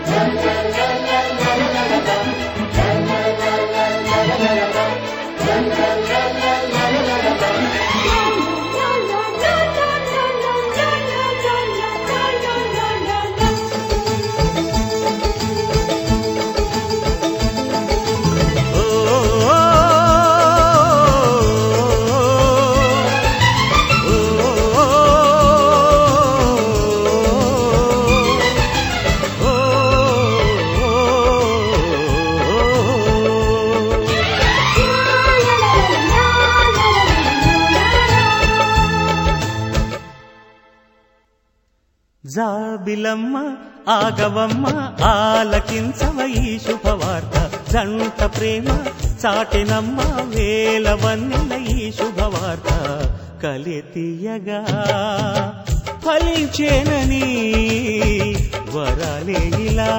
ఓ జాబిలమ్మ ఆగవమ్మ ఆలకించవ ఈ శుభవార్త జంట ప్రేమ చాటెనమ్మ వేలవన్నెల ఈ శుభవార్త కలితీయగా ఫలించేనని వరాలే ఇలా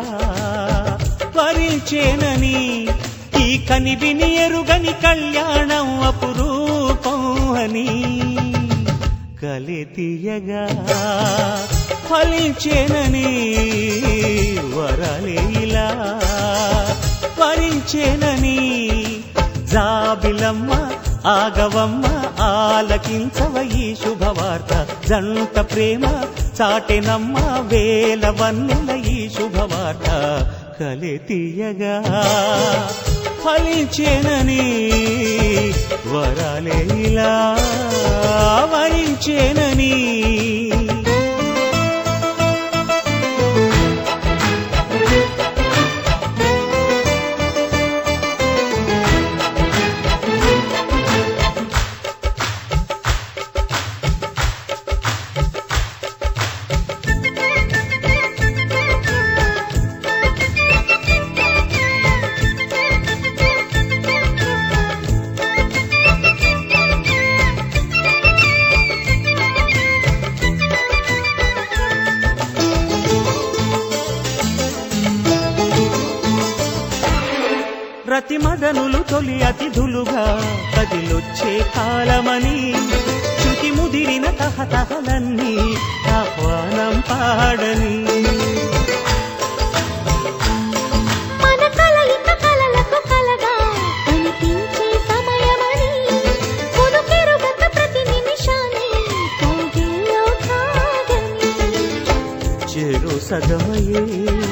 వరించేనని ఈ కనివిని ఎరుగని కళ్యాణం అపురూపం అని కలితీయగా ఫలించేనని వరలే ఇలా వరించేనని జాబిలమ్మ ఆగవమ్మ ఆలకించవ ఈ శుభవార్త జంట ప్రేమ చాటెనమ్మ వేల వన్నెల ఈ శుభవార్త కలితీయగా ఫలించేనని వరాలే ఇలా వరించేనని రతి మదనులు తొలి అతిథులుగా కదిలొచ్చే కాలమని శృతి ముదిరిన తహతహలన్నీ ఆహ్వానం పాడని మన కలయిక కలలకు కలగా కనిపించే సమయమని కొనుకెరుగక ప్రతి నిమిషాన్ని కౌగిల్లో కాగని చెరు సగమయే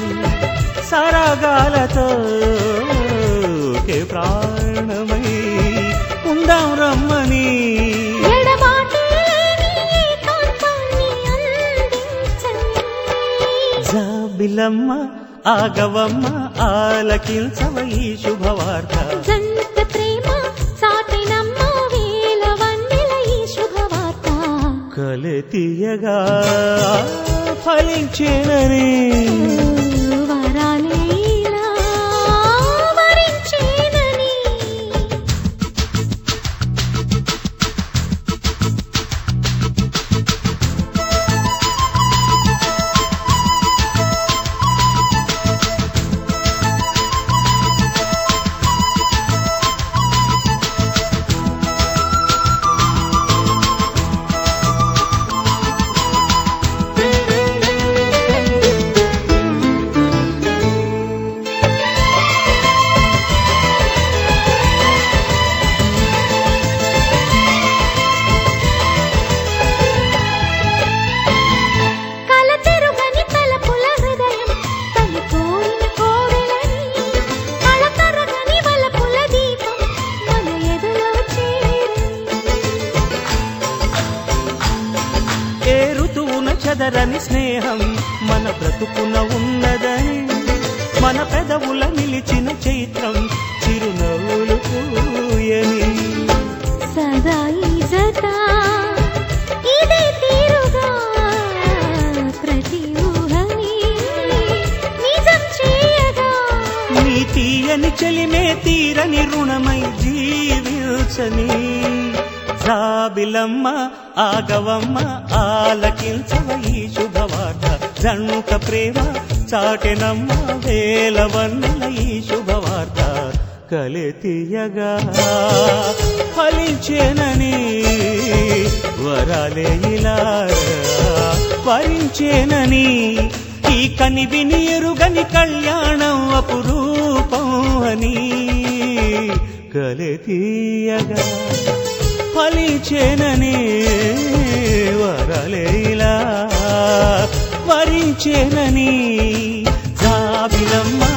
సరగాలతో ఒకే ప్రాణమై ఉందాం రమ్మని ఎడబాటే లేని ఏకాంతాన్ని అందించని జాబిలమ్మ ఆగవమ్మ ఆలకించవ ఈ శుభవార్త జంట ప్రేమ సాటినమ్మ వేల వన్నెల ఈ శుభవార్త కలితీయగా ఫలించేనని వరాలే ఇలా వరించేనని కల తెరుగని తలపుల హృదయం తను కోరిన కోవెలని కళ తరగని వలపుల దీపం మన ఎదులో చేరని ఏ ఋతువున చెదరని స్నేహం మన బ్రతుకున ఉన్నదని మన పెదవుల నిలిచిన చైత్రం చిరునవ్వులు పూయని సదా ఈ జత ఇదే తీరుగా ప్రతి ఊహని నిజం చేయగా నీ తీయని చెలిమే తీరని రుణమై జీవించని జాబిలమ్మ ఆగవమ్మ ఆలకించవ ఈ శుభవార్త జంట ప్రేమ చాటెనమ్మ వేలవన్నెల ఈ శుభవార్త కలితీయగా ఫలించేనని వరాలే ఇలా వరించేనని ఈ కనివిని ఎరుగని కళ్యాణం అపురూపం అని కలెతీయగా ఫలించేనని వరలేలా వరించేనని జాబిలమ్మ